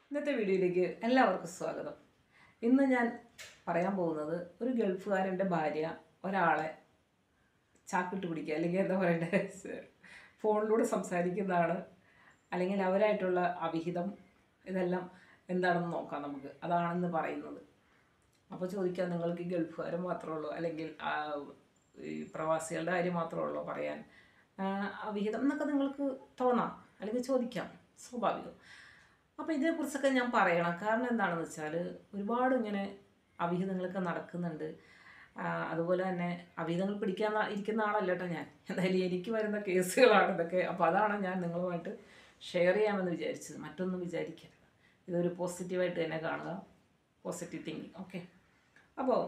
ഇന്നത്തെ വീഡിയോയിലേക്ക് എല്ലാവർക്കും സ്വാഗതം ഇന്ന് ഞാൻ പറയാൻ പോകുന്നത് ഒരു ഗൾഫുകാരൻ്റെ ഭാര്യ ഒരാളെ ചാക്കിട്ട് പിടിക്കുക അല്ലെങ്കിൽ എന്താ പറയണ്ടേ ഫോണിലൂടെ സംസാരിക്കുന്നതാണ് അല്ലെങ്കിൽ അവരായിട്ടുള്ള അവിഹിതം ഇതെല്ലാം എന്താണെന്ന് നോക്കാം നമുക്ക് അതാണെന്ന് പറയുന്നത് അപ്പോൾ ചോദിക്കാം നിങ്ങൾക്ക് ഈ ഗൾഫുകാർ മാത്രമേ ഉള്ളൂ അല്ലെങ്കിൽ ആ, ഈ പ്രവാസികളുടെ കാര്യം മാത്രമേ ഉള്ളൂ പറയാൻ ആ, അവിഹിതം എന്നൊക്കെ നിങ്ങൾക്ക് തോന്നാം അല്ലെങ്കിൽ ചോദിക്കാം സ്വാഭാവികം അപ്പോൾ ഇതിനെക്കുറിച്ചൊക്കെ ഞാൻ പറയണം കാരണം എന്താണെന്ന് വെച്ചാൽ ഒരുപാട് ഇങ്ങനെ അവിഹിതങ്ങളൊക്കെ നടക്കുന്നുണ്ട് ആ, അതുപോലെ തന്നെ അവിഹിതങ്ങൾ പിടിക്കാൻ ന- ഇരിക്കുന്ന ആളല്ല കേട്ടോ ഞാൻ എന്തായാലും എനിക്ക് വരുന്ന കേസുകളാണ് ഇതൊക്കെ അപ്പോൾ അതാണ് ഞാൻ നിങ്ങളുമായിട്ട് ഷെയർ ചെയ്യാമെന്ന് വിചാരിച്ചത് മറ്റൊന്നും വിചാരിക്കാം ഇതൊരു പോസിറ്റീവായിട്ട് തന്നെ കാണുക പോസിറ്റീവ് തിങ്കിങ് ഓക്കെ അപ്പോൾ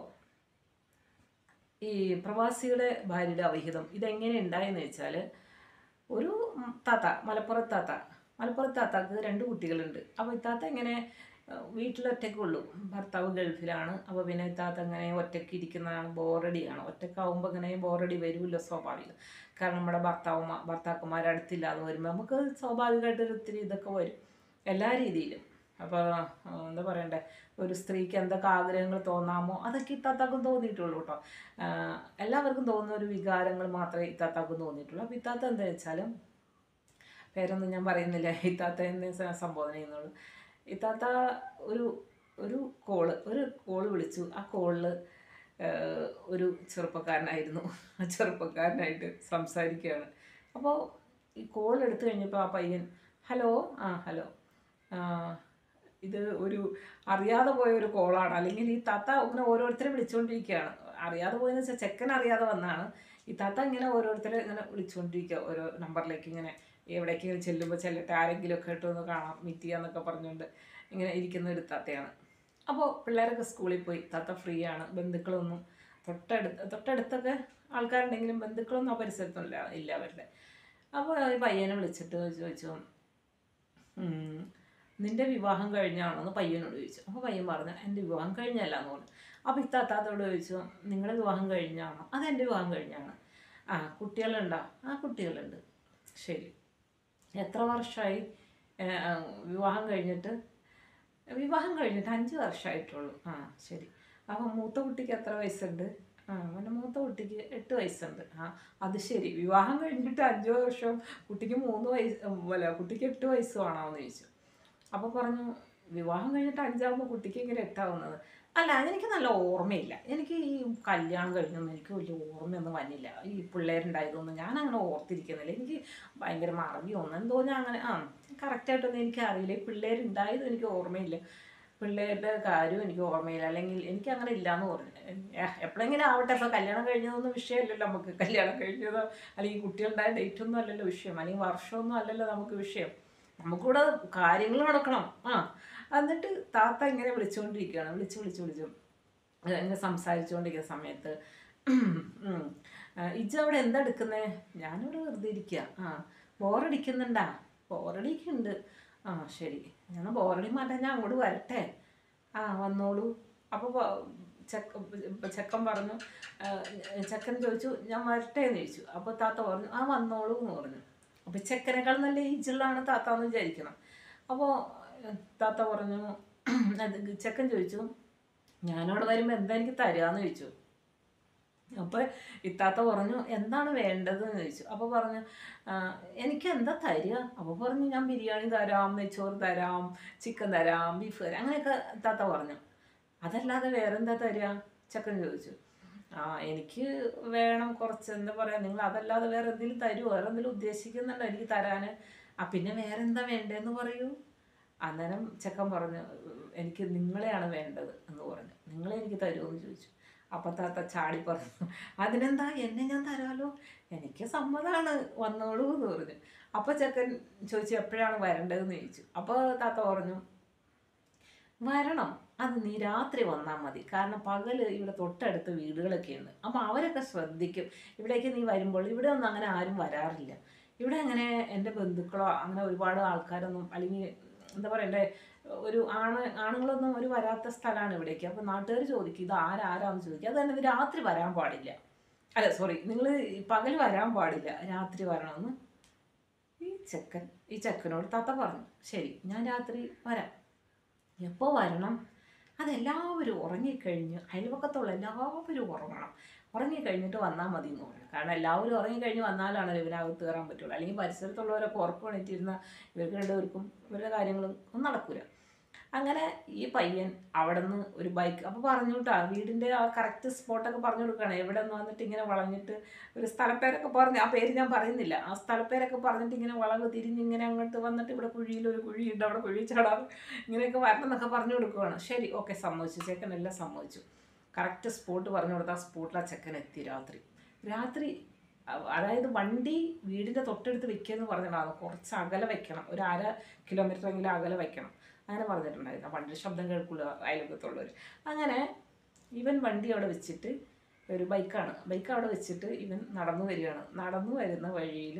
ഈ പ്രവാസിയുടെ ഭാര്യയുടെ അവിഹിതം ഇതെങ്ങനെ ഉണ്ടായെന്ന് വെച്ചാൽ ഒരു ഉം, താത്ത മലപ്പുറത്ത് താത്ത മലപ്പുറത്ത് താത്താക്ക് രണ്ട് കുട്ടികളുണ്ട് അപ്പോൾ ഇത്താത്ത ഇങ്ങനെ ഏഹ്, വീട്ടിലൊറ്റയ്ക്കുള്ളൂ ഭർത്താവ് ഗൾഫിലാണ് അപ്പോൾ പിന്നെ ഇത്താത്ത ഇങ്ങനെ ഒറ്റയ്ക്ക് ഇരിക്കുന്നതാണ് ബോറടിയാണ് ഒറ്റയ്ക്കാവുമ്പോൾ ഇങ്ങനെ ബോറടി വരുമല്ലോ സ്വാഭാവികം കാരണം നമ്മുടെ ഭർത്താവുമാ ഭർത്താക്കന്മാർ അടുത്തില്ലാതെ വരുമ്പോൾ നമുക്ക് സ്വാഭാവികമായിട്ടൊരു ഒത്തിരി ഇതൊക്കെ വരും എല്ലാ രീതിയിലും അപ്പോൾ എന്താ പറയണ്ടേ ഒരു സ്ത്രീക്ക് എന്തൊക്കെ ആഗ്രഹങ്ങൾ തോന്നാമോ അതൊക്കെ ഇത്താത്താക്കും തോന്നിയിട്ടുള്ളൂ കേട്ടോ ആഹ് എല്ലാവർക്കും തോന്നുന്ന ഒരു വികാരങ്ങൾ മാത്രമേ ഇത്താത്താക്കും തോന്നിയിട്ടുള്ളൂ അപ്പോൾ ഇത്താത്ത എന്താ വെച്ചാലും പേരൊന്നും ഞാൻ പറയുന്നില്ല ഇത്താത്ത എന്നെ സ- സംബോധന ചെയ്യുന്നുള്ളൂ ഇത്താത്ത ഒരു ഒരു കോള് ഒരു കോള് വിളിച്ചു ആ കോളിൽ ഒരു ചെറുപ്പക്കാരനായിരുന്നു ആ ചെറുപ്പക്കാരനായിട്ട് സംസാരിക്കുകയാണ് അപ്പോൾ ഈ കോൾ എടുത്തു കഴിഞ്ഞപ്പോൾ ആ പയ്യൻ ഹലോ ആ ഹലോ ഇത് ഒരു അറിയാതെ പോയ ഒരു കോളാണ് അല്ലെങ്കിൽ ഈ താത്ത ഇങ്ങനെ ഓരോരുത്തരെ വിളിച്ചുകൊണ്ടിരിക്കുകയാണ് അറിയാതെ പോയെന്ന് വെച്ചാൽ ചെക്കൻ അറിയാതെ വന്നാണ് ഈ താത്ത ഇങ്ങനെ ഓരോരുത്തരെ ഇങ്ങനെ വിളിച്ചുകൊണ്ടിരിക്കുക ഓരോ നമ്പറിലേക്ക് ഇങ്ങനെ എവിടേക്ക് ചെല്ലുമ്പോൾ ചെല്ലട്ടെ ആരെങ്കിലും ഒക്കെ ഇട്ട് ഒന്ന് കാണാം മീറ്റ് ചെയ്യാന്നൊക്കെ പറഞ്ഞുകൊണ്ട് ഇങ്ങനെ ഇരിക്കുന്ന ഒരു താത്തയാണ് അപ്പോൾ പിള്ളേരൊക്കെ സ്കൂളിൽ പോയി താത്ത ഫ്രീ ആണ് ബന്ധുക്കളൊന്നും തൊട്ടടുത്ത് തൊട്ടടുത്തൊക്കെ ആൾക്കാരുണ്ടെങ്കിലും ബന്ധുക്കളൊന്നും ആ പരിസരത്തൊന്നും ഇല്ല ഇല്ല അവരുടെ അപ്പോൾ ഈ പയ്യനെ വിളിച്ചിട്ട് ചോദിച്ചു ഉം, നിന്റെ വിവാഹം കഴിഞ്ഞാണോ എന്ന് പയ്യനോട് ചോദിച്ചു അപ്പോൾ പയ്യൻ പറഞ്ഞു എൻ്റെ വിവാഹം കഴിഞ്ഞല്ല എന്ന് പറഞ്ഞു അപ്പോൾ ഇത്താത്താത്തോട് ചോദിച്ചു നിങ്ങളുടെ വിവാഹം കഴിഞ്ഞാണോ അത് എൻ്റെ വിവാഹം കഴിഞ്ഞാണ് ആ കുട്ടികളുണ്ടോ ആ കുട്ടികളുണ്ട് ശരി എത്ര വർഷമായി ഏ, ആ, വിവാഹം കഴിഞ്ഞിട്ട് വിവാഹം കഴിഞ്ഞിട്ട് അഞ്ച് വർഷമായിട്ടുള്ളൂ ആ ശരി അപ്പോൾ മൂത്ത കുട്ടിക്ക് എത്ര വയസ്സുണ്ട് ആ അവൻ്റെ മൂത്ത കുട്ടിക്ക് എട്ട് വയസ്സുണ്ട് ആ അത് ശരി വിവാഹം കഴിഞ്ഞിട്ട് അഞ്ച് വർഷം കുട്ടിക്ക് മൂന്ന് വയസ്സ് അല്ല കുട്ടിക്ക് എട്ട് വയസ്സ് വേണമെന്ന് ചോദിച്ചു അപ്പോൾ പറഞ്ഞു വിവാഹം കഴിഞ്ഞിട്ട് അഞ്ചാകുമ്പോൾ കുട്ടിക്ക് ഇങ്ങനെ എട്ടാവുന്നത് അല്ല അതെനിക്ക് നല്ല ഓർമ്മയില്ല എനിക്ക് ഈ കല്യാണം കഴിഞ്ഞൊന്നും എനിക്ക് വലിയ ഓർമ്മയൊന്നും വന്നില്ല ഈ പിള്ളേരുണ്ടായതൊന്നും ഞാൻ അങ്ങനെ ഓർത്തിരിക്കുന്നില്ല എനിക്ക് ഭയങ്കര മറവി ഒന്നും എന്തോ ഞാൻ അങ്ങനെ ആ കറക്റ്റായിട്ടൊന്നും എനിക്ക് അറിയില്ല ഈ പിള്ളേരുണ്ടായതും എനിക്ക് ഓർമ്മയില്ല പിള്ളേരുടെ കാര്യവും എനിക്ക് ഓർമ്മയില്ല അല്ലെങ്കിൽ എനിക്ക് അങ്ങനെ ഇല്ലയെന്ന് പറഞ്ഞു എപ്പോഴെങ്കിലും ആവട്ടെ ഇപ്പോൾ കല്യാണം കഴിഞ്ഞതൊന്നും വിഷയമല്ലല്ലോ നമുക്ക് കല്യാണം കഴിഞ്ഞതോ അല്ലെങ്കിൽ കുട്ടികളുണ്ടായ ഡേറ്റ് ഒന്നും അല്ലല്ലോ വിഷയം അല്ലെങ്കിൽ വർഷമൊന്നും അല്ലല്ലോ നമുക്ക് വിഷയം നമുക്കിവിടെ കാര്യങ്ങൾ നടക്കണം ആ എന്നിട്ട് താത്ത ഇങ്ങനെ വിളിച്ചുകൊണ്ടിരിക്കുകയാണ് വിളിച്ച് വിളിച്ച് വിളിച്ചു ഏഹ് ഇങ്ങനെ സംസാരിച്ചുകൊണ്ടിരിക്കുന്ന സമയത്ത് ഉം, ആ, ഇജ്ജ് അവിടെ എന്താ എടുക്കുന്നേ ഞാനിവിടെ വെറുതെ ഇരിക്കുക ആ ബോറടിക്കുന്നുണ്ടാ ബോറടിക്കുന്നുണ്ട് ആ ശരി ഞാൻ ബോറടി മാറ്റാൻ ഞാൻ അങ്ങോട്ട് വരട്ടെ ആ വന്നോളൂ അപ്പോൾ ചെക്ക ചെക്കൻ പറഞ്ഞു ആ, ചെക്കൻ ചോദിച്ചു ഞാൻ വരട്ടെ എന്ന് ചോദിച്ചു അപ്പോൾ താത്ത പറഞ്ഞു ആ വന്നോളൂ എന്ന് പറഞ്ഞു അപ്പോൾ ചെക്കനേക്കാൾ നല്ല ഏജുള്ളതാണ് താത്ത എന്ന് വിചാരിക്കണം അപ്പോൾ താത്ത പറഞ്ഞു അത് ചെക്കൻ ചോദിച്ചു ഞാനവിടെ വരുമ്പോൾ എന്താ എനിക്ക് തരാന്ന് ചോദിച്ചു അപ്പോൾ ഇത്താത്ത പറഞ്ഞു എന്താണ് വേണ്ടത് എന്ന് ചോദിച്ചു അപ്പോൾ പറഞ്ഞു "ആ, എനിക്ക് എന്താ തരിക അപ്പോൾ പറഞ്ഞു ഞാൻ ബിരിയാണി തരാം നെച്ചോറ് തരാം ചിക്കൻ തരാം ബീഫ് തരാം അങ്ങനെയൊക്കെ ഇത്താത്ത പറഞ്ഞു അതല്ലാതെ വേറെ എന്താ തരിക ചെക്കൻ ചോദിച്ചു ആ എനിക്ക് വേണം കുറച്ച് എന്താ പറയുക നിങ്ങൾ അതല്ലാതെ വേറെ എന്തെങ്കിലും തരുമോ വേറെ എന്തെങ്കിലും ഉദ്ദേശിക്കുന്നുണ്ടോ എനിക്ക് തരാൻ ആ പിന്നെ വേറെ എന്താ വേണ്ടതെന്ന് പറയൂ അന്നേരം ചെക്കൻ പറഞ്ഞു എനിക്ക് നിങ്ങളെയാണ് വേണ്ടത് എന്ന് പറഞ്ഞു നിങ്ങളെ എനിക്ക് തരുമോ എന്ന് ചോദിച്ചു അപ്പം താത്ത ചാടി പറഞ്ഞു അതിനെന്താ എന്നെ ഞാൻ തരാലോ എനിക്ക് സമ്മതമാണ് വന്നോളൂ എന്ന് പറഞ്ഞു അപ്പോൾ ചെക്കൻ ചോദിച്ചു എപ്പോഴാണ് വരേണ്ടതെന്ന് ചോദിച്ചു അപ്പോൾ താത്ത പറഞ്ഞു വരണം അത് നീ രാത്രി വന്നാൽ മതി കാരണം പകല് ഇവിടെ തൊട്ടടുത്ത് വീടുകളൊക്കെ ഉണ്ട് അപ്പോൾ അവരൊക്കെ ശ്രദ്ധിക്കും ഇവിടേക്ക് നീ വരുമ്പോൾ ഇവിടെ ഒന്നും അങ്ങനെ ആരും വരാറില്ല ഇവിടെ അങ്ങനെ എൻ്റെ ബന്ധുക്കളോ അങ്ങനെ ഒരുപാട് ആൾക്കാരൊന്നും അല്ലെങ്കിൽ എന്താ പറയണ്ടേ ഒരു ആണ് ആണുങ്ങളൊന്നും ഒരു വരാത്ത സ്ഥലമാണ് ഇവിടേക്ക് അപ്പോൾ നാട്ടുകാർ ചോദിക്കും ഇത് ആരാരാന്ന് ചോദിക്കും അത് തന്നെ ഇത് രാത്രി വരാൻ പാടില്ല അല്ല സോറി നിങ്ങൾ പകൽ വരാൻ പാടില്ല രാത്രി വരണമെന്ന് ഈ ചെക്കൻ ഈ ചെക്കനോട് താത്ത പറഞ്ഞു ശരി ഞാൻ രാത്രി വരാം എപ്പോൾ വരണം അതെല്ലാവരും ഉറങ്ങിക്കഴിഞ്ഞ് അയൽവക്കത്തുള്ള എല്ലാവരും ഉറങ്ങണം ഉറങ്ങിക്കഴിഞ്ഞിട്ട് വന്നാൽ മതി എന്ന് പറഞ്ഞു കാരണം എല്ലാവരും ഉറങ്ങിക്കഴിഞ്ഞ് വന്നാലാണ് ഇവരകത്ത് കയറാൻ പറ്റുള്ളൂ അല്ലെങ്കിൽ പരിസരത്തുള്ളവരൊക്കെ ഉറപ്പ് വേണിട്ടിരുന്ന ഇവർക്ക് രണ്ടുപേർക്കും ഇവരുടെ കാര്യങ്ങളും ഒന്നും നടക്കില്ല അങ്ങനെ ഈ പയ്യൻ അവിടെ നിന്ന് ഒരു ബൈക്ക് അപ്പോൾ പറഞ്ഞു കേട്ടോ വീടിൻ്റെ ആ കറക്റ്റ് സ്പോട്ടൊക്കെ പറഞ്ഞു കൊടുക്കുകയാണ് എവിടെ നിന്ന് വന്നിട്ട് ഇങ്ങനെ വളഞ്ഞിട്ട് ഒരു സ്ഥലപ്പേരൊക്കെ പറഞ്ഞു ആ പേര് ഞാൻ പറയുന്നില്ല ആ സ്ഥലപ്പേരൊക്കെ പറഞ്ഞിട്ട് ഇങ്ങനെ വളവ് തിരിഞ്ഞ് ഇങ്ങനെ അങ്ങോട്ട് വന്നിട്ട് ഇവിടെ കുഴിയിൽ ഒരു കുഴിയുണ്ട് അവിടെ കുഴി ചാടാതെ ഇങ്ങനെയൊക്കെ വരണം എന്നൊക്കെ പറഞ്ഞു കൊടുക്കുകയാണ് ശരി ഓക്കെ സമ്മതിച്ചു ചെക്കൻ എല്ലാം സമ്മതിച്ചു കറക്റ്റ് സ്പോട്ട് പറഞ്ഞു കൊടുത്താൽ ആ സ്പോട്ടിൽ ആ ചെക്കൻ എത്തി രാത്രി രാത്രി അ- അതായത് വണ്ടി വീടിൻ്റെ തൊട്ടടുത്ത് വെക്കുകയെന്ന് പറഞ്ഞിട്ടുണ്ടായിരുന്നു കുറച്ച് അകലെ വെക്കണം ഒരു അര കിലോമീറ്റർ എങ്കിലും അകലെ വെക്കണം അങ്ങനെ പറഞ്ഞിട്ടുണ്ടായിരുന്നു ആ വണ്ടിയുടെ ശബ്ദം കേൾക്കില്ല അയൽവക്കത്തുള്ളവർ അങ്ങനെ ഇവൻ വണ്ടി അവിടെ വെച്ചിട്ട് ഒരു ബൈക്കാണ് ബൈക്ക് അവിടെ വെച്ചിട്ട് ഇവൻ നടന്നു വരികയാണ് നടന്നു വരുന്ന വഴിയിൽ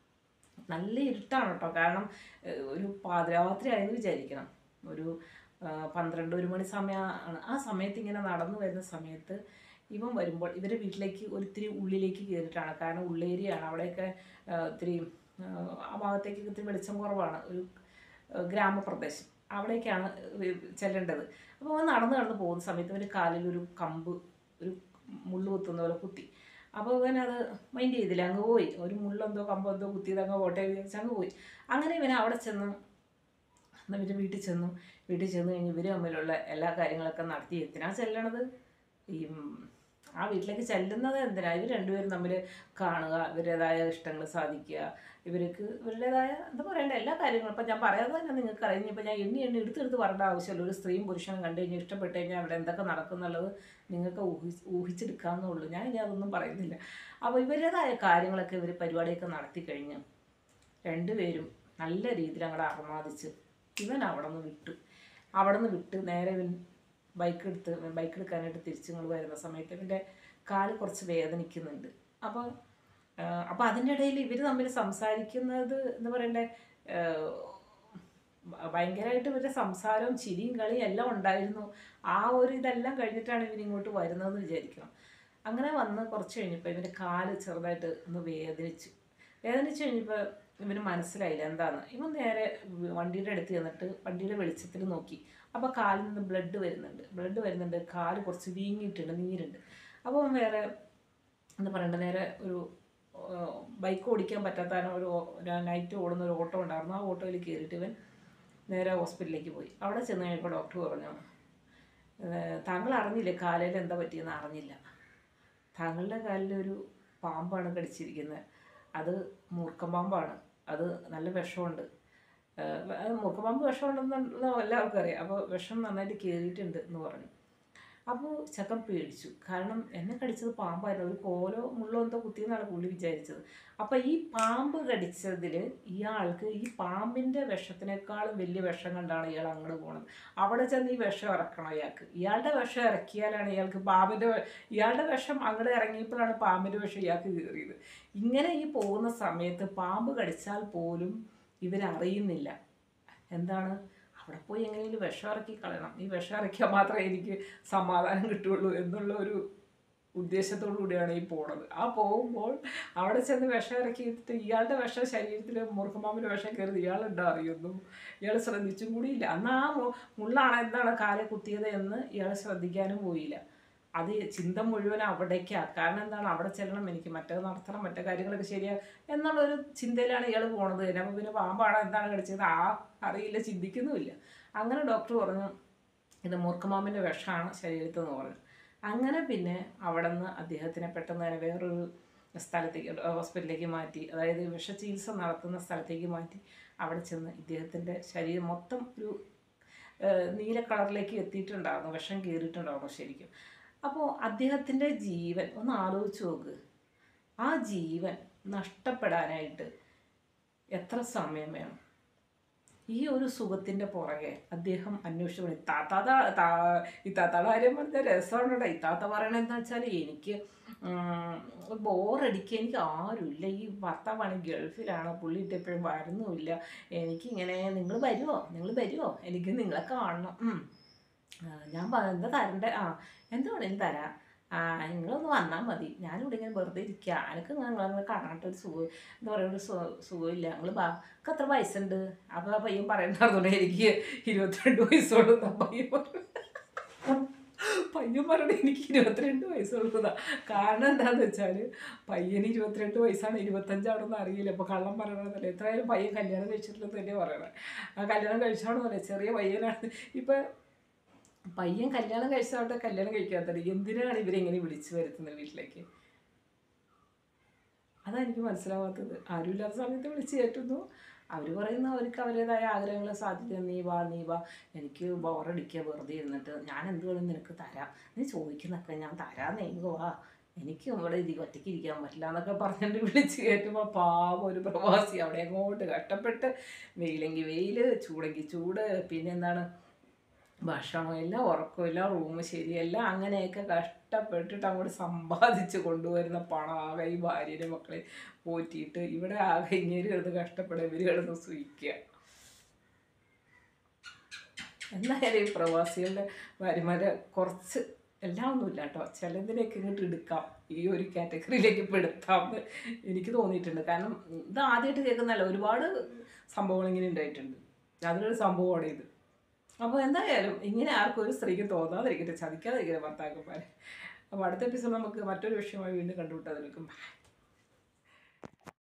നല്ല ഇരുട്ടാണ് കേട്ടോ കാരണം ഏഹ്, ഒരു പാതിരാത്രി ആയെന്ന് വിചാരിക്കണം ഒരു ആ, പന്ത്രണ്ട് ഒരു മണി സമയമാണ് ആ സമയത്ത് ഇങ്ങനെ നടന്നു വരുന്ന സമയത്ത് ഇവൻ വരുമ്പോൾ ഇവരുടെ വീട്ടിലേക്ക് ഒരിത്തിരി ഉള്ളിലേക്ക് കയറിയിട്ടാണ് കാരണം ഉള്ളേരിയാണ് അവിടെയൊക്കെ ആ, ഇത്തിരി ആ, ആ ഭാഗത്തേക്ക് ഇത്തിരി വെളിച്ചം കുറവാണ് ഒരു ആ, ഗ്രാമപ്രദേശം അവിടേക്കാണ് ഇവ- ചെല്ലേണ്ടത് അപ്പോൾ അവൻ നടന്ന് നടന്ന് പോകുന്ന സമയത്ത് ഒരു കാലിൽ ഒരു കമ്പ് ഒരു മുള്ളു കുത്തുന്ന പോലെ കുത്തി അപ്പോൾ ഇവൻ അത് മൈൻഡ് ചെയ്തില്ല അങ്ങ് പോയി ഒരു മുള്ളെന്തോ കമ്പോ എന്തോ കുത്തിയത് അങ്ങ് പോട്ടെ വിചാരിച്ച് അങ്ങ് പോയി അങ്ങനെ ഇവൻ അവിടെ ചെന്ന് എന്നാൽ ഇവർ വീട്ടിൽ ചെന്നു വീട്ടിൽ ചെന്ന് കഴിഞ്ഞ് ഇവർ തമ്മിലുള്ള എല്ലാ കാര്യങ്ങളൊക്കെ നടത്തി എന്തിനാ ചെല്ലണത് ഈ ഉം, ആ വീട്ടിലേക്ക് ചെല്ലുന്നത് എന്തിനാ ഇവർ രണ്ടുപേരും തമ്മിൽ കാണുക ഇവരുടേതായ ഇഷ്ടങ്ങൾ സാധിക്കുക ഇവർക്ക് ഇവരുടേതായ എന്താ പറയണ്ട എല്ലാ കാര്യങ്ങളും ഇപ്പം ഞാൻ പറയാതെ തന്നെ നിങ്ങൾക്ക് അറിയാം ഇപ്പം ഞാൻ എണ്ണി എണ്ണി എടുത്തെടുത്ത് പറയേണ്ട ആവശ്യമില്ല ഒരു സ്ത്രീയും പുരുഷനും കണ്ടു കഴിഞ്ഞാൽ ഇഷ്ടപ്പെട്ട് കഴിഞ്ഞാൽ അവിടെ എന്തൊക്കെ നടക്കും എന്നുള്ളത് നിങ്ങൾക്ക് ഊഹി ഊഹിച്ചെടുക്കാവുന്നേ ഉള്ളൂ ഞാൻ ഇനി അതൊന്നും പറയുന്നില്ല അപ്പോൾ ഇവരുടേതായ കാര്യങ്ങളൊക്കെ ഇവർ പരിപാടിയൊക്കെ നടത്തി കഴിഞ്ഞ് രണ്ടുപേരും നല്ല രീതിയിൽ അങ്ങോട്ട് അർമാദിച്ച് ഇവൻ അവിടെ നിന്ന് വിട്ടു അവിടെ നിന്ന് വിട്ട് നേരെ ഇവൻ ബൈക്ക് എടുത്ത് ബൈക്ക് എടുക്കാനായിട്ട് തിരിച്ചിങ്ങോട്ട് വരുന്ന സമയത്ത് ഇവൻ്റെ കാല് കുറച്ച് വേദനിക്കുന്നുണ്ട് അപ്പോൾ അപ്പോൾ അതിൻ്റെ ഇടയിൽ ഇവർ തമ്മിൽ സംസാരിക്കുന്നത് എന്താ പറയണ്ടേ ആഹ് ഭയങ്കരമായിട്ട് ഇവരുടെ സംസാരവും ചിരിയും കളിയും എല്ലാം ഉണ്ടായിരുന്നു ആ ഒരു ഇതെല്ലാം കഴിഞ്ഞിട്ടാണ് ഇവർ ഇങ്ങോട്ട് വരുന്നതെന്ന് വിചാരിക്കണം അങ്ങനെ വന്ന് കുറച്ച് കഴിഞ്ഞപ്പോൾ ഇവൻ്റെ കാല് ചെറുതായിട്ട് ഒന്ന് വേദനിച്ചു വേദനിച്ച് കഴിഞ്ഞപ്പോൾ ഇവന് മനസ്സിലായില്ല എന്താന്ന് ഇവൻ നേരെ വണ്ടിയുടെ അടുത്ത് ചെന്നിട്ട് വണ്ടിയുടെ വെളിച്ചത്തിൽ നോക്കി അപ്പോൾ കാലിൽ നിന്ന് ബ്ലഡ് വരുന്നുണ്ട് ബ്ലഡ് വരുന്നുണ്ട് കാല് കുറച്ച് വീങ്ങിയിട്ടുണ്ട് നീരുണ്ട് അപ്പോൾ അവൻ വേറെ എന്താ പറയണ്ട നേരെ ഒരു ബൈക്ക് ഓടിക്കാൻ പറ്റാത്ത കാരണം ഒരു ഒരു നൈറ്റ് ഓടുന്ന ഒരു ഓട്ടോ ഉണ്ടായിരുന്നു ആ ഓട്ടോയിൽ കയറിയിട്ട് ഇവൻ നേരെ ഹോസ്പിറ്റലിലേക്ക് പോയി അവിടെ ചെന്ന് കഴിഞ്ഞപ്പോൾ ഡോക്ടർ പറഞ്ഞു "ഏഹ്, താങ്കൾ അറിഞ്ഞില്ലേ കാലിൽ എന്താ പറ്റിയെന്ന് അറിഞ്ഞില്ല താങ്കളുടെ കാലിൽ ഒരു പാമ്പാണ് കടിച്ചിരിക്കുന്നത് അത് മൂർക്കം പാമ്പാണ് അത് നല്ല വിഷമുണ്ട് ഏഹ്, അത് മൂർക്കപ്പാമ്പ് വിഷമുണ്ടെന്ന് എല്ലാവർക്കും അറിയാം അപ്പോൾ വിഷം നന്നായിട്ട് കയറിയിട്ടുണ്ട് എന്ന് പറഞ്ഞു അപ്പോൾ ചക്കൻ പേടിച്ചു കാരണം എന്നെ കടിച്ചത് പാമ്പായിരുന്നു ഒരു കോലോ മുള്ളോ എന്തോ കുത്തിയെന്നാണ് പുള്ളി വിചാരിച്ചത് അപ്പോൾ ഈ പാമ്പ് കടിച്ചതിൽ ഇയാൾക്ക് ഈ പാമ്പിൻ്റെ വിഷത്തിനേക്കാളും വലിയ വിഷം കണ്ടാണ് ഇയാൾ അങ്ങോട്ട് പോണത് അവിടെ ചെന്ന് ഈ വിഷം ഇറക്കണം ഇയാൾക്ക് ഇയാളുടെ വിഷം ഇറക്കിയാലാണ് ഇയാൾക്ക് പാമ്പിൻ്റെ വെ- ഇയാളുടെ വിഷം അങ്ങോട്ട് ഇറങ്ങിയപ്പോഴാണ് പാമ്പിൻ്റെ വിഷം ഇയാൾക്ക് കയറിയത് ഇങ്ങനെ ഈ പോകുന്ന സമയത്ത് പാമ്പ് കടിച്ചാൽ പോലും ഇവരറിയുന്നില്ല എന്താണ് അവിടെ പോയി എങ്ങനെയെങ്കിലും വിഷം ഇറക്കി കളയണം ഈ വിഷം ഇറക്കിയാൽ മാത്രമേ എനിക്ക് സമാധാനം കിട്ടുള്ളൂ എന്നുള്ള ഒരു ഉദ്ദേശത്തോടു കൂടിയാണ് ഈ പോണത് ആ പോകുമ്പോൾ അവിടെ ചെന്ന് വിഷം ഇറക്കിയിട്ട് ഇയാളുടെ വിഷം ശരീരത്തിൽ മുറുക്കമ്പാമ്പിൻ്റെ വിഷം കയറി ഇയാളുണ്ടോ അറിയുന്നു ഇയാൾ ശ്രദ്ധിച്ചും കൂടിയില്ല അന്ന് ആ മു- മുള്ളാണ് എന്താണ് കാലെ കുത്തിയത് എന്ന് ഇയാൾ ശ്രദ്ധിക്കാനും പോയില്ല അത് ചിന്ത മുഴുവൻ അവിടേക്കാണ് കാരണം എന്താണ് അവിടെ ചെല്ലണം എനിക്ക് മറ്റേത് നടത്തണം മറ്റേ കാര്യങ്ങളൊക്കെ ശരിയാ എന്നുള്ളൊരു ചിന്തയിലാണ് ഇയാൾ പോണത് തന്നെ അപ്പോൾ പിന്നെ പാമ്പാണോ എന്താണ് കടിച്ചത് ആ അറിയില്ല ചിന്തിക്കുന്നുമില്ല അങ്ങനെ ഡോക്ടർ പറഞ്ഞു ഇത് മൂർഖമാമിൻ്റെ വിഷമാണ് ശരീരത്തിൽ നിന്ന് പറഞ്ഞു അങ്ങനെ പിന്നെ അവിടെ നിന്ന് അദ്ദേഹത്തിനെ പെട്ടെന്ന് തന്നെ വേറൊരു സ്ഥലത്തേക്ക് ഹോസ്പിറ്റലിലേക്ക് മാറ്റി അതായത് വിഷചികിത്സ നടത്തുന്ന സ്ഥലത്തേക്ക് മാറ്റി അവിടെ ചെന്ന് ഇദ്ദേഹത്തിൻ്റെ ശരീരം മൊത്തം ഒരു ഏഹ്, നീല കളറിലേക്ക് എത്തിയിട്ടുണ്ടായിരുന്നു വിഷം കയറിയിട്ടുണ്ടായിരുന്നു ശരിക്കും അപ്പോൾ അദ്ദേഹത്തിൻ്റെ ജീവൻ ഒന്ന് ആലോചിച്ച് നോക്ക് ആ ജീവൻ നഷ്ടപ്പെടാനായിട്ട് എത്ര സമയം വേണം ഈ ഒരു സുഖത്തിൻ്റെ പുറകെ അദ്ദേഹം അന്വേഷിച്ചു പോയി താത്താത താ ഇത്താത്തയുടെ കാര്യം പറഞ്ഞ രസമാണ് കേട്ടോ ഇത്താത്ത പറയണത് എന്താ വെച്ചാൽ എനിക്ക് ബോറടിക്കുക എനിക്ക് ആരുമില്ല ഈ ഭർത്താവാണ് ഗൾഫിലാണ് പുള്ളി എപ്പോഴും വരുന്നുമില്ല എനിക്കിങ്ങനെ നിങ്ങൾ വരുമോ നിങ്ങൾ വരുമോ എനിക്ക് നിങ്ങളെ കാണണം ഉം. ആ, ഞാൻ പ- എന്താ തരണ്ടേ ആ എന്ത് വേണേലും തരാം ആ നിങ്ങളൊന്ന് വന്നാൽ മതി ഞാനിവിടെ ഇങ്ങനെ വെറുതെ ഇരിക്കുക എനിക്ക് നിങ്ങളങ്ങനെ കാണാത്ത ഒരു സുഖം എന്താ പറയുക ഒരു സു- സുഖമില്ല നിങ്ങൾ ബാക്ക് എത്ര വയസ്സുണ്ട് അപ്പോൾ ആ പയ്യൻ പറയുന്നതുകൊണ്ട് എനിക്ക് ഇരുപത്തിരണ്ട് വയസ്സുള്ളൂ എന്നാ പയ്യൻ പറഞ്ഞു പയ്യൻ പറഞ്ഞത് എനിക്ക് ഇരുപത്തിരണ്ട് വയസ്സുള്ളതാ കാരണം എന്താണെന്ന് വെച്ചാൽ പയ്യന് ഇരുപത്തിരണ്ട് വയസ്സാണ് ഇരുപത്തഞ്ചാണെന്ന് അറിയില്ല അപ്പോൾ കള്ളം പറയണമെന്നല്ല എത്രയായാലും പയ്യൻ കല്യാണം കഴിച്ചിട്ടില്ലെന്ന് തന്നെ പറയണേ ആ കല്യാണം കഴിച്ചാണെന്ന് പറയാം ചെറിയ പയ്യനാണ് ഇപ്പം പയ്യൻ കല്യാണം കഴിച്ചോട്ടെ കല്യാണം കഴിക്കാത്തത് എന്തിനാണ് ഇവരെങ്ങനെ വിളിച്ചു വരുത്തുന്നത് വീട്ടിലേക്ക് അതാ എനിക്ക് മനസ്സിലാവാത്തത് ആരുമില്ലാത്ത സമയത്ത് വിളിച്ച് കയറ്റുന്നു അവർ പറയുന്ന അവർക്ക് അവരുടേതായ ആഗ്രഹങ്ങളെ സാധിക്കുക നീ വാ നീ വാ എനിക്ക് ബോറടിക്കുക വെറുതെ ഇരുന്നിട്ട് ഞാൻ എന്ത് വേണം നിനക്ക് തരാം നീ ചോദിക്കുന്നൊക്കെ ഞാൻ തരാം നീ ഇങ്ങ് വാ എനിക്ക് ഇവിടെ ഇത് ഒറ്റയ്ക്ക് ഇരിക്കാൻ പറ്റില്ല എന്നൊക്കെ പറഞ്ഞിട്ട് വിളിച്ച് കയറ്റുമ്പോൾ പാവം ഒരു പ്രവാസി അവിടെ അങ്ങോട്ട് കഷ്ടപ്പെട്ട് വെയിലെങ്കിൽ വെയിൽ ചൂടെങ്കിൽ ചൂട് പിന്നെ എന്താണ് ഭക്ഷണം എല്ലാം ഉറക്കമില്ല റൂം ശരിയല്ല അങ്ങനെയൊക്കെ കഷ്ടപ്പെട്ടിട്ട് അങ്ങോട്ട് സമ്പാദിച്ച് കൊണ്ടുവരുന്ന പണം ആകെ ഈ ഭാര്യയുടെ മക്കളെ പോറ്റിയിട്ട് ഇവിടെ ആകെ ഇങ്ങനെ കിടന്ന് കഷ്ടപ്പെടുക ഇവർ കിടന്ന് സൂയിക്കുക എന്തായാലും ഈ പ്രവാസികളുടെ ഭാര്യമാരെ കുറച്ച് എല്ലാം ഒന്നുമില്ല കേട്ടോ ചിലതിലേക്ക് ഇങ്ങോട്ട് എടുക്കാം ഈ ഒരു കാറ്റഗറിയിലേക്ക് പെടുത്താം എന്ന് എനിക്ക് തോന്നിയിട്ടുണ്ട് കാരണം ഇത് ആദ്യമായിട്ട് കേൾക്കുന്നതല്ല ഒരുപാട് സംഭവങ്ങൾ ഇങ്ങനെ ഉണ്ടായിട്ടുണ്ട് അതിലൊരു സംഭവമാണ് ഇത് അപ്പോൾ എന്തായാലും ഇങ്ങനെ ആർക്കും ഒരു സ്ത്രീക്ക് തോന്നാതിരിക്കട്ടെ ചതിക്കാതിരിക്കട്ടെ ഭർത്താക്കന്മാരെ അപ്പോൾ അടുത്ത എപ്പിസോഡ് നമുക്ക് മറ്റൊരു വിഷയമായി വീണ്ടും കണ്ടുമുട്ടാതിരിക്കും ബൈ